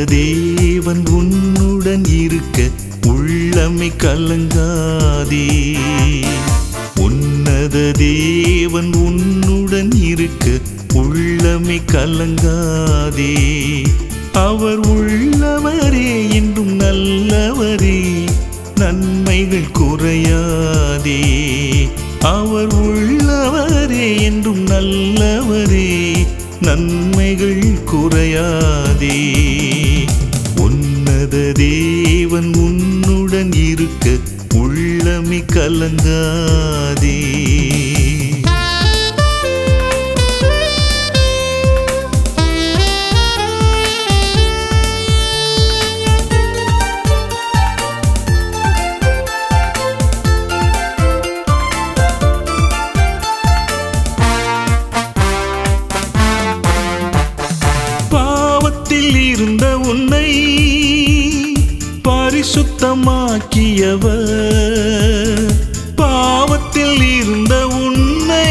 தேவன் உன்னுடன் இருக்க உள்ளமை கலங்காதே உன்னத தேவன் உன்னுடன் இருக்க உள்ளமை கலங்காதே அவர் உள்ளவரே என்றும் நல்லவரே நன்மைகள் குறையாதே அவர் உள்ளவரே என்றும் நல்லவரே நன்மைகள் குறையாதே உன்னத தேவன் உன்னுடன் இருக்க உள்ளமை கலங்காதே பாவத்தில் இருந்த உன்னை பரிசுத்தமாக்கியவர் பாவத்தில் இருந்த உன்னை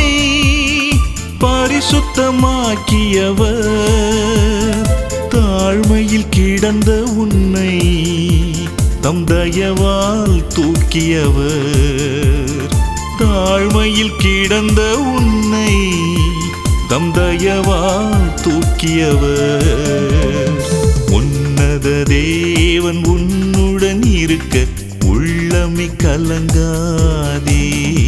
பரிசுத்தமாக்கியவர் தாழ்மையில் கிடந்த உன்னை தம் தயவால் தூக்கியவர் தாழ்மையில் கிடந்த உன்னை தம் தயவால் தூக்கியவர் உன்னத தேவன் உன்னுடன் இருக்க உள்ளமை கலங்காதே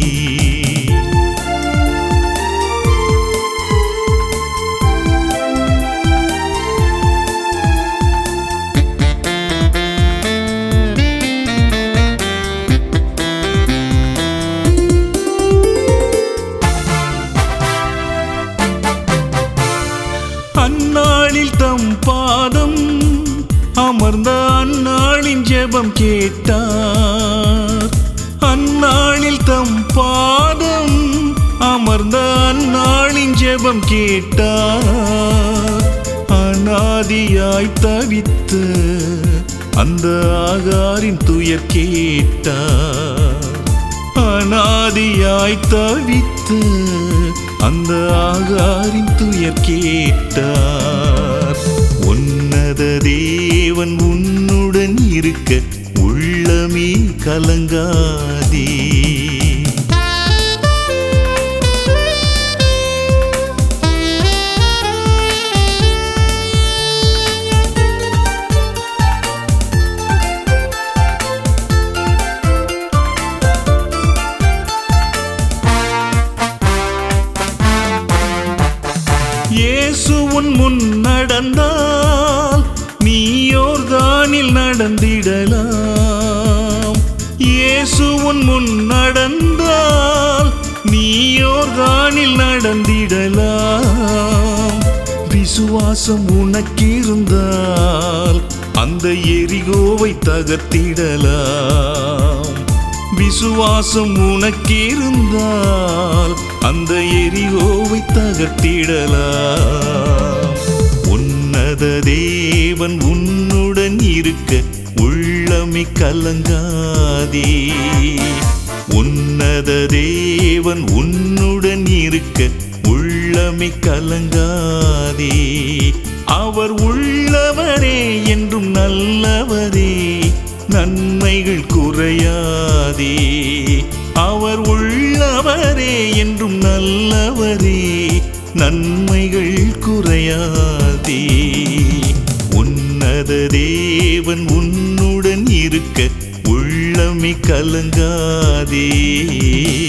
அந்நாளில் தம் பாதம் அமர்ந்த அந்நாளின் ஜெபம் கேட்டார் அந்நாளில் தம் பாதம் அமர்ந்த அந்நாளின் ஜெபம் கேட்டார் அநாதியாய் தவித்த அந்த ஆகாரின் துயர் கேட்டார் அநாதியாய் தவித்து அந்த ஆகாரின் துயர் கேட்டார் உன்னத தேவன் உன்னுடன் இருக்க உள்ளமே கலங்காதே இயேசு உன் முன் நடந்தால் நீயோர்தானில் நடந்திடலாம் இயேசு உன் முன் நடந்தால் நீயோர்தானில் நடந்திடலாம் விசுவாசம் உனக்கிருந்தால் அந்த எரிகோவை தகர்த்திடலாம் விசுவாசம் உனக்கிருந்தால் அந்த எரிகோவை தகர்த்திடலாம் உன்னத தேவன் உன்னுடன் இருக்க உள்ளமை கலங்காதே உன்னத தேவன் உன்னுடன் இருக்க உள்ளமை கலங்காதே அவர் உள்ளவரே என்றும் நல்லவரே நன்மைகள் குறையாதே அவர் உள்ளவரே என்றும் நல்லவரே நன்மைகள் குறையாதே உன்னத தேவன் உன்னுடன் இருக்க உள்ளமை கலங்காதே